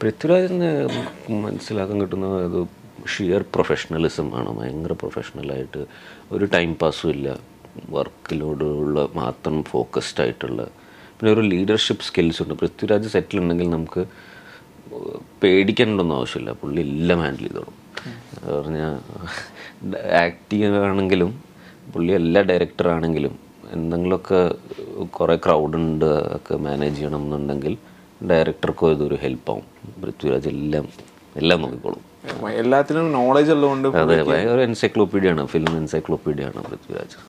പൃഥ്വിരാജിന് മനസ്സിലാക്കാൻ കിട്ടുന്നത് അത് ഷിയർ പ്രൊഫഷണലിസം ആണ് ഭയങ്കര പ്രൊഫഷണലായിട്ട് ഒരു ടൈം പാസ്സും ഇല്ല വർക്കിലോടുള്ള മാത്രം ഫോക്കസ്ഡ് ആയിട്ടുള്ള പിന്നെ ഒരു ലീഡർഷിപ്പ് സ്കിൽസ് ഉണ്ട് പൃഥ്വിരാജ് സെറ്റിൽ ഉണ്ടെങ്കിൽ നമുക്ക് പേടിക്കേണ്ടൊന്നും ആവശ്യമില്ല പുള്ളി എല്ലാം ഹാൻഡിൽ ചെയ്തോളും പറഞ്ഞാൽ ആക്ടിങ് ആണെങ്കിലും പുള്ളി എല്ലാ ഡയറക്ടർ ആണെങ്കിലും എന്തെങ്കിലുമൊക്കെ കുറേ ക്രൗഡ് ഉണ്ട് ഒക്കെ മാനേജ് ചെയ്യണം എന്നുണ്ടെങ്കിൽ ഡയറക്ടർക്കും ഇതൊരു ഹെൽപ്പാവും പൃഥ്വിരാജ് എല്ലാം എല്ലാം നോക്കിക്കോളും എല്ലാത്തിനും നോളജ് ഉള്ളതുകൊണ്ട് അതെ ഭയങ്കര എൻസൈക്ലോപ്പീഡിയ ആണ് ഫിലിം എൻസൈക്ലോപ്പീഡിയ ആണ് പൃഥ്വിരാജ്